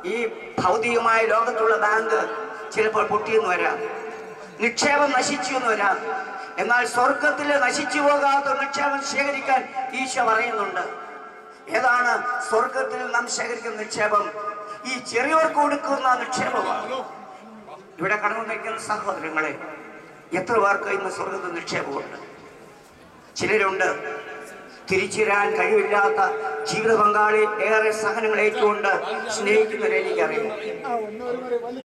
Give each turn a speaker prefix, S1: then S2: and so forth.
S1: ഈ ഭൗതികമായ ലോകത്തുള്ള ബാങ്ക് ചിലപ്പോൾ പൊട്ടിയെന്ന് വരാം നിക്ഷേപം നശിച്ചു എന്ന് വരാം എന്നാൽ സ്വർഗത്തിൽ നശിച്ചു പോകാത്ത നിക്ഷേപം ശേഖരിക്കാൻ ഈശോ പറയുന്നുണ്ട് ഏതാണ് സ്വർഗത്തിൽ നാം ശേഖരിക്കുന്ന നിക്ഷേപം ഈ ചെറിയവർക്ക് കൊടുക്കുന്ന നിക്ഷേപമാണ് ഇവിടെ കടന്നു നിൽക്കുന്ന സഹോദരങ്ങളെ എത്ര പേർക്ക് ഇന്ന് സ്വർഗത്തിൽ നിക്ഷേപമുണ്ട് ചിലരുണ്ട് തിരിച്ചുവരാൻ കഴിവില്ലാത്ത ജീവിത പങ്കാളി ഏറെ സഹനങ്ങൾ ഏറ്റുകൊണ്ട് സ്നേഹിക്കുന്നവരെ എനിക്കറിയാം